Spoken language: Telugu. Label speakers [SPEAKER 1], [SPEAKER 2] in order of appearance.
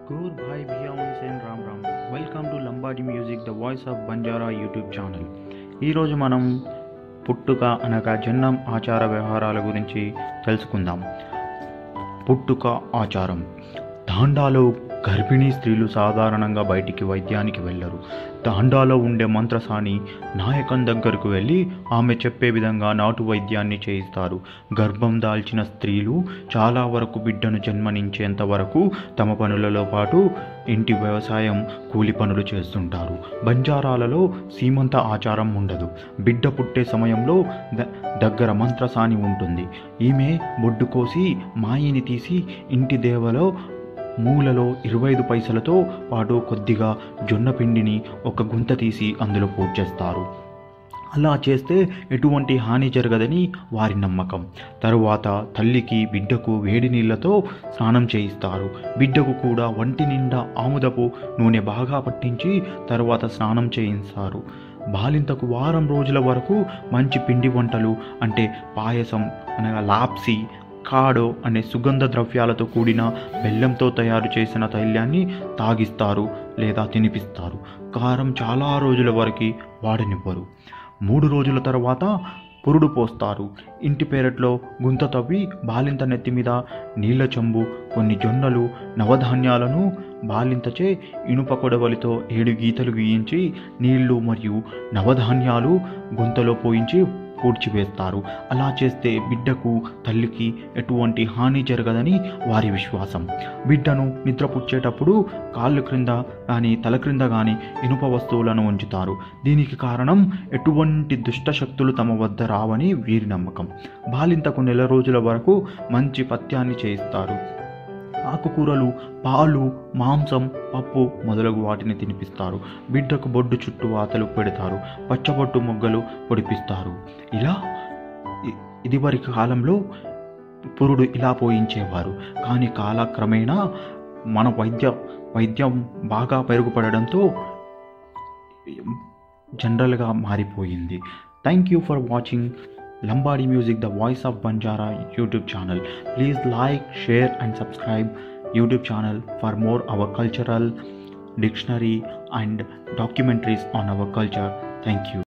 [SPEAKER 1] Gur Bhai Bhiya Sen Ram Ram. Welcome to Lambadi Music, the voice of Banjara YouTube channel ఈరోజు మనం పుట్టుక అనగా జన్మం ఆచార వ్యవహారాల గురించి తెలుసుకుందాం పుట్టుక ఆచారం తాండాలో గర్భిణీ స్త్రీలు సాధారణంగా బయటికి వైద్యానికి వెళ్ళరు తాండాలో ఉండే మంత్రసాని నాయకం దగ్గరకు వెళ్ళి ఆమె చెప్పే విధంగా నాటు వైద్యాన్ని చేయిస్తారు గర్భం దాల్చిన స్త్రీలు చాలా వరకు బిడ్డను జన్మనించేంత వరకు తమ పనులలో పాటు ఇంటి వ్యవసాయం కూలి పనులు చేస్తుంటారు బంజారాలలో సీమంత ఆచారం ఉండదు బిడ్డ పుట్టే సమయంలో ద- దగ్గర మంత్రసాని ఉంటుంది ఈమె బొడ్డు కోసి మాయిని తీసి ఇంటి దేవలో మూలలో ఇరవై ఐదు పైసలతో పాటు కొద్దిగా జొన్న పిండిని ఒక గుంత తీసి అందులో పూడ్చేస్తారు అలా చేస్తే ఎటువంటి హాని జరగదని వారి నమ్మకం తరువాత తల్లికి బిడ్డకు వేడి నీళ్లతో స్నానం చేయిస్తారు బిడ్డకు కూడా వంటి నిండా ఆముదపు నూనె బాగా పట్టించి తరువాత స్నానం చేయిస్తారు బాలింతకు వారం రోజుల వరకు మంచి పిండి వంటలు అంటే పాయసం అనగా లాప్సీ కాడో అనే సుగంధ ద్రవ్యాలతో కూడిన బెల్లంతో తయారు చేసిన తైలాన్ని తాగిస్తారు లేదా తినిపిస్తారు కారం చాలా రోజుల వరకు వాడనివ్వరు మూడు రోజుల తర్వాత పురుడు పోస్తారు ఇంటి పేరట్లో గుంత తవ్వి బాలింత నెత్తి మీద నీళ్ల చెంబు కొన్ని జొన్నలు నవధాన్యాలను బాలింతచే ఇనుప కొడవలితో ఏడు గీతలు గీయించి నీళ్లు మరియు నవధాన్యాలు గుంతలో పోయించి పూడ్చివేస్తారు అలా చేస్తే బిడ్డకు తల్లికి ఎటువంటి హాని జరగదని వారి విశ్వాసం బిడ్డను నిద్రపుచ్చేటప్పుడు కాళ్ళు క్రింద కానీ తల క్రింద కానీ ఇనుప వస్తువులను ఉంచుతారు దీనికి కారణం ఎటువంటి దుష్ట శక్తులు తమ వద్ద రావని వీరి నమ్మకం బాలింతకు నెల రోజుల వరకు మంచి పత్యాన్ని చేయిస్తారు ఆకుకూరలు పాలు మాంసం పప్పు మొదలగు వాటిని తినిపిస్తారు బిడ్డకు బొడ్డు చుట్టూ వాతలు పెడతారు పచ్చబొట్టు మొగ్గలు పొడిపిస్తారు ఇలా ఇ- ఇదివరకు కాలంలో పురుడు ఇలా పోయించేవారు కానీ కాలక్రమేణా మన వైద్య వైద్యం బాగా మెరుగుపడడంతో జనరల్గా మారిపోయింది thank you for watching Lambadi music the voice of Banjara YouTube channel please like share and subscribe YouTube channel for more our cultural dictionary and documentaries on our culture. Thank you.